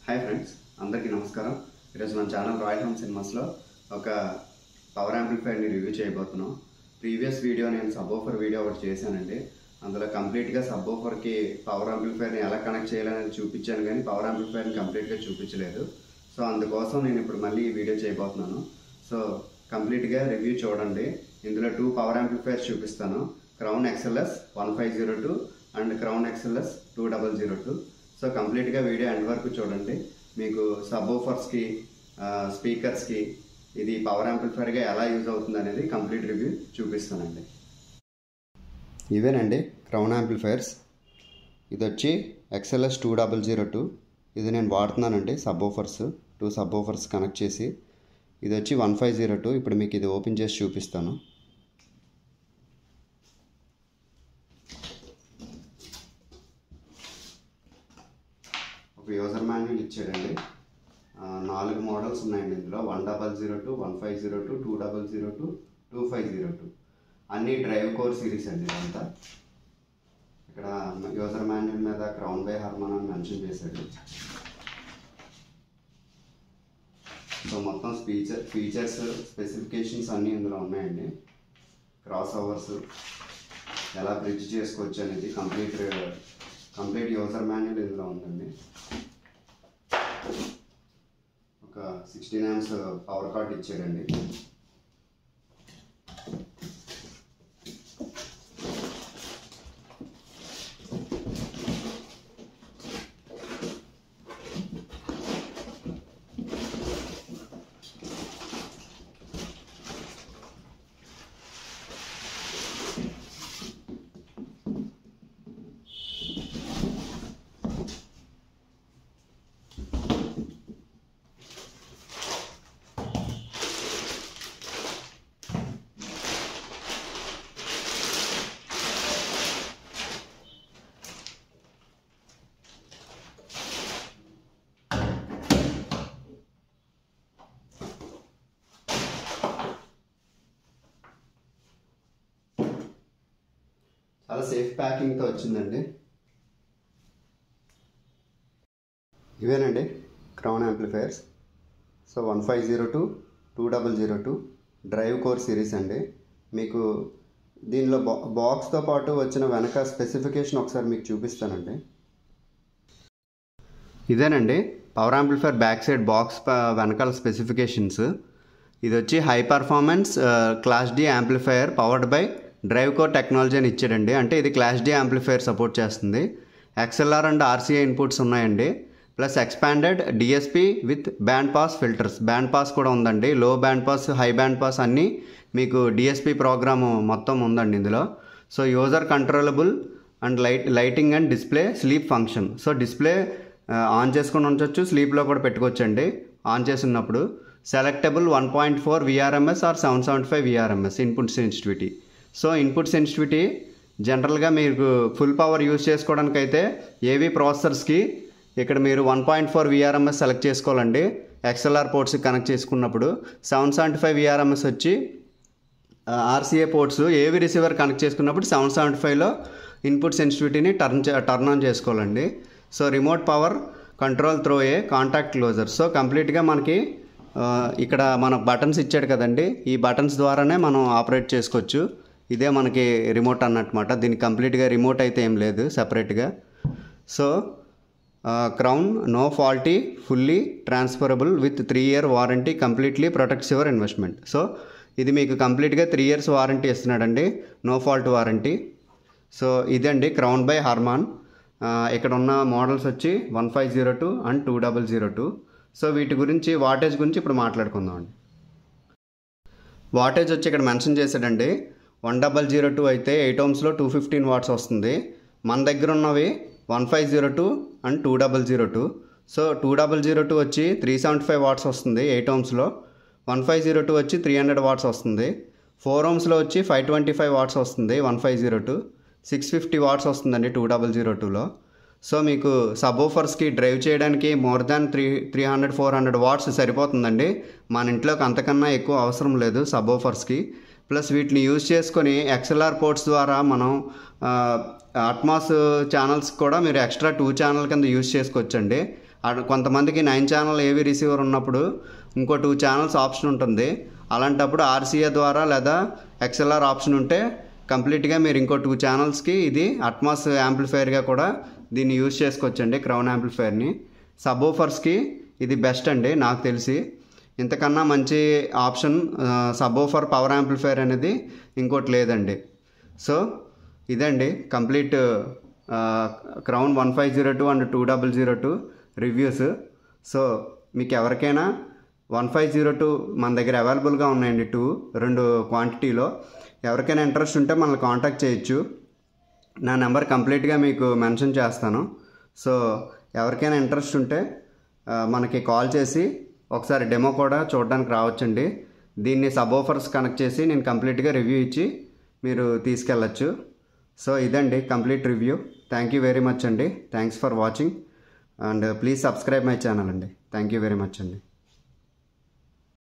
hi friends అందరికీ నమస్కారం ఈరోజు మన ఛానల్ రాయల్ హోమ్ సినిమాస్లో ఒక పవర్ యాంప్లిఫైర్ని రివ్యూ చేయబోతున్నాం ప్రీవియస్ వీడియో నేను సబ్బోఫర్ వీడియో ఒకటి చేశానండి అందులో కంప్లీట్గా సబ్బోఫర్కి పవర్ యాంప్లిఫైర్ని ఎలా కనెక్ట్ చేయాలనేది చూపించాను కానీ పవర్ యాంప్లిఫైర్ని కంప్లీట్గా చూపించలేదు సో అందుకోసం నేను ఇప్పుడు మళ్ళీ ఈ వీడియో చేయబోతున్నాను సో కంప్లీట్గా రివ్యూ చూడండి ఇందులో టూ పవర్ యాంప్లిఫైర్స్ చూపిస్తాను Crown XLS one five zero two and Crown XLS two double zero two so కంప్లీట్గా వీడియో ఎండ్ వరకు చూడండి మీకు సబ్బోఫర్స్కి స్పీకర్స్కి ఇది పవర్ యాంప్లిఫైర్గా ఎలా యూజ్ అవుతుంది అనేది కంప్లీట్ రివ్యూ చూపిస్తానండి ఇవేనండి క్రౌన్ యాంప్లిఫైర్స్ ఇది వచ్చి XLS two double zero two ఇది నేను వాడుతున్నానండి సబ్బోఫర్స్ టూ సబ్బోఫర్స్ కనెక్ట్ చేసి ఇది వచ్చి వన్ ఫైవ్ జీరో టూ ఇప్పుడు మీకు ఇది ఓపెన్ చేసి చూపిస్తాను ఒక యూజర్ మాన్యువల్ ఇచ్చాడండి ఆ, నాలుగు మోడల్స్ ఉన్నాయండి ఇందులో one double zero two one five zero two two double zero two two five zero two అన్ని డ్రైవ్ కోర్ సిరీస్ అండి ఇదంతా ఇక్కడ యూజర్ మాన్యువల్ మీద క్రౌన్ బై హర్మన్ అని మెన్షన్ చేశాడు సో మొత్తం ఫీచర్ ఫీచర్స్ స్పెసిఫికేషన్స్ అన్నీ ఇందులో ఉన్నాయండి క్రాస్ ఓవర్స్ ఎలా బ్రిడ్జ్ చేసుకోవచ్చు అనేది కంప్లీట్ కంప్లీట్ యూజర్ మాన్యువల్ ఇందులో ఉందండి ఒక సిక్స్టీన్ యామ్స్ పవర్ కార్డ్ ఇచ్చాడండి చాలా సేఫ్ ప్యాకింగ్తో వచ్చిందండి ఇవేనండి Crown amplifiers so one five zero two two double zero two drive core series అండి మీకు దీనిలో బా బాక్స్తో పాటు వచ్చిన వెనక స్పెసిఫికేషన్ ఒకసారి మీకు చూపిస్తానండి ఇదేనండి power amplifier back side box వెనకాల స్పెసిఫికేషన్స్ ఇది వచ్చి high performance class D amplifier powered by drive core technology అని ఇచ్చాడండి అంటే ఇది క్లాస్ డి యాంప్లిఫైయర్ సపోర్ట్ చేస్తుంది ఎక్స్ఎల్ఆర్ అండ్ ఆర్సీఐ ఇన్పుట్స్ ఉన్నాయండి plus expanded DSP with band pass filters band pass కూడా ఉందండి low band pass high band pass అన్నీ మీకు డిఎస్పి ప్రోగ్రాము మొత్తం ఉందండి ఇందులో so user controllable and light lighting and display sleep function so display on చేసుకుని ఉంచవచ్చు స్లీప్లో కూడా పెట్టుకోవచ్చండి ఆన్ చేసి ఉన్నప్పుడు selectable one point four VRMS or seven seventy five VRMS input sensitivity so input sensitivity జనరల్గా మీకు ఫుల్ పవర్ యూజ్ చేసుకోవడానికి అయితే ఏవి ప్రాసెసర్స్కి ఇక్కడ మీరు one point four VRMS select చేసుకోవాలండి ఎక్స్ఎల్ఆర్ పోర్ట్స్కి కనెక్ట్ చేసుకున్నప్పుడు సెవెన్ సెవెంటీ ఫైవ్ విఆర్ఎంఎస్ వచ్చి RCA ports AV receiver connect చేసుకున్నప్పుడు సెవెన్ సెవెంటీ ఫైవ్లో ఇన్పుట్ సెన్సిటివిటీని టర్న్ టర్న్ ఆన్ చేసుకోవాలండి so remote power control through a contact closure so కంప్లీట్గా మనకి ఆ, ఇక్కడ మన బటన్స్ ఇచ్చాడు కదండి ఈ బటన్స్ ద్వారానే మనం ఆపరేట్ చేసుకోవచ్చు ఇదే మనకి రిమోట్ అన్నమాట దీనికి కంప్లీట్గా రిమోట్ అయితే ఏం లేదు సపరేట్గా so Crown no faulty fully transferable with three year warranty completely protects your investment so ఇది మీకు కంప్లీట్గా త్రీ ఇయర్స్ వారంటీ ఇస్తున్నాడండి నో ఫాల్ట్ వారంటీ సో ఇదండి క్రౌన్ బై హార్మాన్ ఆ, ఇక్కడ ఉన్న మోడల్స్ వచ్చి one five zero two and two double zero two so వీటి గురించి వాటేజ్ గురించి ఇప్పుడు మాట్లాడుకుందాం అండి వాటేజ్ వచ్చి ఇక్కడ మెన్షన్ చేశాడండి వన్ డబల్ జీరో టూ అయితే ఎయిట్ ఓమ్స్లో టూ ఫిఫ్టీన్ వాట్స్ వస్తుంది మన దగ్గర ఉన్నవి one five zero two and two double zero two so two double zero two వచ్చి త్రీ సెవెంటీ ఫైవ్ వాట్స్ వస్తుంది ఎయిట్ ఓమ్స్లో వన్ ఫైవ్ జీరో టూ వచ్చి త్రీ హండ్రెడ్ వాట్స్ వస్తుంది ఫోర్ ఓమ్స్లో వచ్చి ఫైవ్ ట్వంటీ ఫైవ్ వాట్స్ వస్తుంది one five zero two six fifty watts వస్తుందండి two double zero టూలో సో మీకు సబోఫర్స్కి డ్రైవ్ చేయడానికి more than three three hundred four hundred watts సరిపోతుందండి మన ఇంట్లోకి అంతకన్నా ఎక్కువ అవసరం లేదు సబోఫర్స్కి ప్లస్ వీటిని యూజ్ చేసుకొని ఎక్స్ఎల్ఆర్ పోర్ట్స్ ద్వారా మనం అట్మాస్ ఛానల్స్ కూడా మీరు ఎక్స్ట్రా టూ ఛానల్ కింద యూజ్ చేసుకోవచ్చండి అడ- కొంతమందికి నైన్ ఛానల్ ఏవి రిసీవర్ ఉన్నప్పుడు ఇంకో టూ ఛానల్స్ ఆప్షన్ ఉంటుంది అలాంటప్పుడు ఆర్సీఏ ద్వారా లేదా ఎక్స్ఎల్ఆర్ ఆప్షన్ ఉంటే కంప్లీట్గా మీరు ఇంకో టూ ఛానల్స్కి ఇది అట్మాస్ యాంప్లిఫైర్గా కూడా దీన్ని యూజ్ చేసుకోవచ్చండి క్రౌన్ యాంప్లిఫైర్ని సబోఫర్స్కి ఇది బెస్ట్ అండి నాకు తెలిసి ఇంతకన్నా మంచి ఆప్షన్ సబోఫర్ పవర్ యాంప్లిఫైర్ అనేది ఇంకోటి లేదండి సో ఇదండి complete crown one five zero two and two double zero two reviews so మీకు ఎవరికైనా వన్ ఫైవ్ జీరో టూ మన దగ్గర అవైలబుల్గా ఉన్నాయండి టూ రెండు క్వాంటిటీలో ఎవరికైనా ఇంట్రెస్ట్ ఉంటే మనల్ని కాంటాక్ట్ చేయొచ్చు నా నెంబర్ కంప్లీట్గా మీకు మెన్షన్ చేస్తాను సో ఎవరికైనా ఇంట్రెస్ట్ ఉంటే ఆ, మనకి కాల్ చేసి ఒకసారి డెమో కూడా చూడడానికి రావచ్చండి దీన్ని సబ్ ఆఫర్స్ కనెక్ట్ చేసి నేను కంప్లీట్గా రివ్యూ ఇచ్చి మీరు తీసుకెళ్ళచ్చు సో ఇదండి complete review thank you very much అండి thanks for watching and please subscribe my channel అండి థ్యాంక్ యూ వెరీ మచ్ అండి